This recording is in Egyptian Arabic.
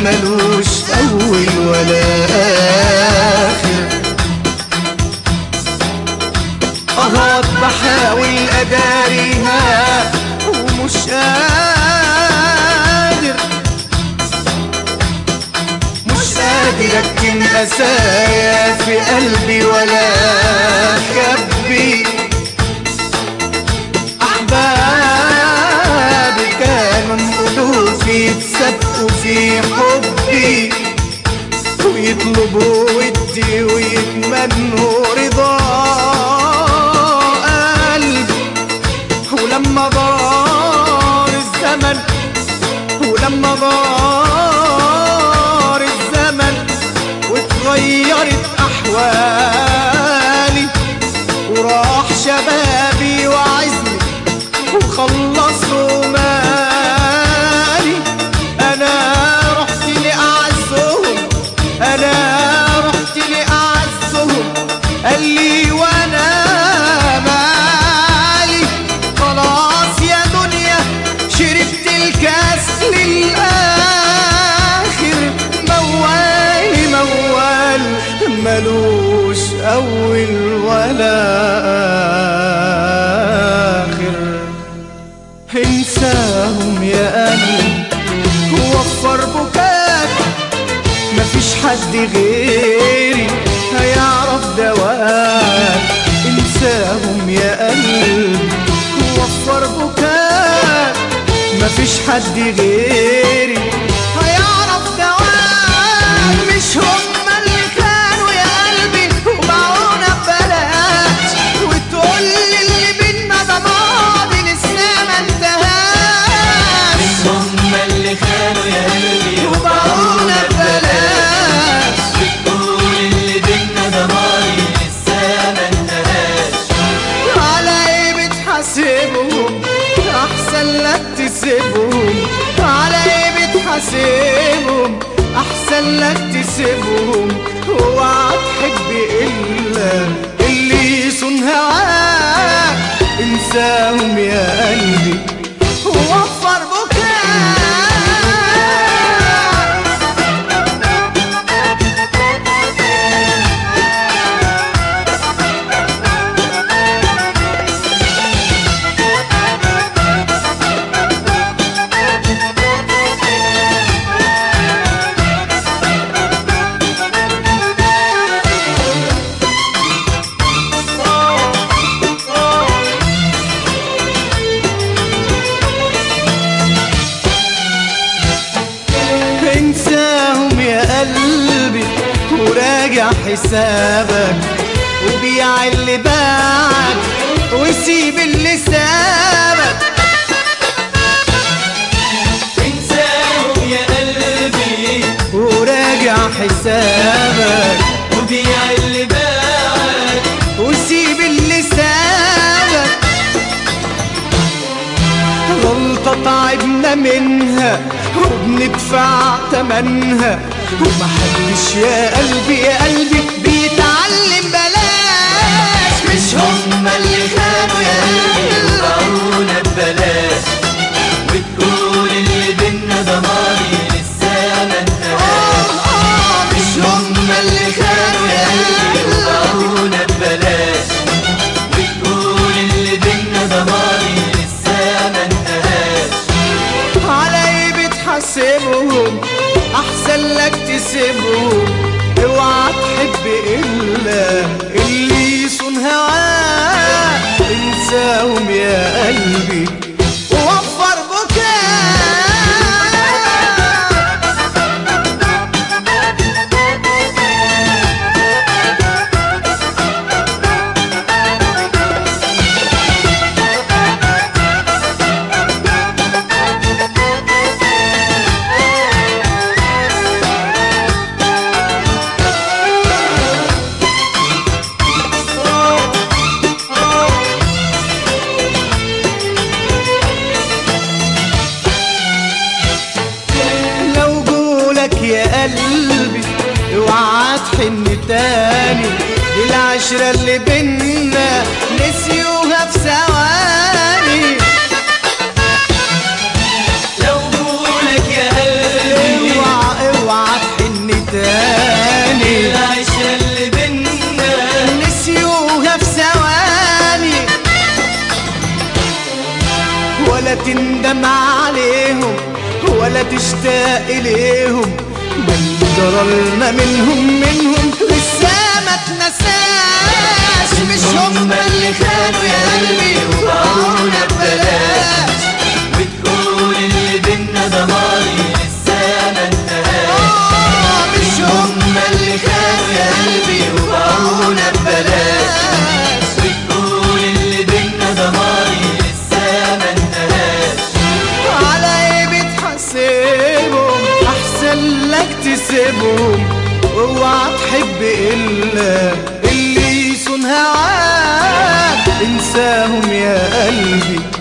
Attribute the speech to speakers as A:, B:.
A: ملوش أول ولا آخر أهات بحاول أداريها ومش قادر مش قادر أكتم أسايا في قلبي ولا أخبي أحبابي كانوا ألوفي يتسابقوا في حبي ويطلبوا ودي ويتمنوا رضا قلبي ولما دار الزمن ولما دار الزمن واتغيرت أحوالي وراح شبابي وعزمي وخلصوا مالي أنا رحت لأعزهم أنا رحت لأعزهم قال لي وأنا مالي خلاص يا دنيا شربت الكاس للآخر موال موال ملوش أول ولا آخر انساهم يا قلبي ووفر بكاك مفيش حد غيري هيعرف دواك انساهم يا قلبي ووفر بكاك مفيش حد غيري هيعرف دواك مش هما اللي كانوا يا قلبي وباعونا ببلاش وتقول لي اللي بينا ده ماضي لسه ما انتهاش
B: هم اللي خانوا يا قلبي
A: وباعونا ببلاش
B: بتقول اللي بينا ده ماضي لسه ما انتهاش
A: على ايه بتحاسبهم احسن لك تسيبهم على ايه بتحاسبهم احسن لك تسيبهم اوعى تحب الا اللي يصون هواك انساهم يا قلبي ووفر بكاك انساهم يا قلبي وراجع حسابك وبيع اللي باعك وسيب اللي سابك
B: انساهم يا قلبي
A: وراجع حسابك
B: وبيع اللي باعك
A: وسيب اللي سابك غلطة تعبنا منها وبندفع تمنها ومحدش يا قلبي يا قلبي بيتعلم بلاش مش هم اللي خانوا يا قلبي
B: وباعونا ببلاش وتقول اللي بينا ده ماضي لسه ما انتهاش
A: آه، آه، مش هم اللي خانوا يا قلبي
B: وباعونا ببلاش وتقول اللي بينا ده ماضي لسه ما انتهاش
A: على ايه بتحاسبهم احسن لك تسيبهم اوعى تحب الا اللي يصون هواك انساهم يا قلبي ووفر بكاك لو قولك يا قلبي اوعى تحن تاني دي العشرة اللي بينا نسيوها في ثواني
B: لو قولك يا قلبي
A: اوعى
C: ولا تندم عليهم ولا تشتاق إليهم من ضررنا منهم منهم لسه ما تنساش مش هم اللي خانوا يا قلبي وباعونا ببلاش
B: وتقول اللي بينا ده ماضي لسه ما انتهاش
C: آه، مش هم
B: هم اللي خانوا يا قلبي وباعونا ببلاش وتقول اللي بينا ده ماضي لسه ما انتهاش
C: على ايه بتحاسبهم احسن لك تسيبهم اوعى تحب الا اللي يصون هواك انساهم يا قلبي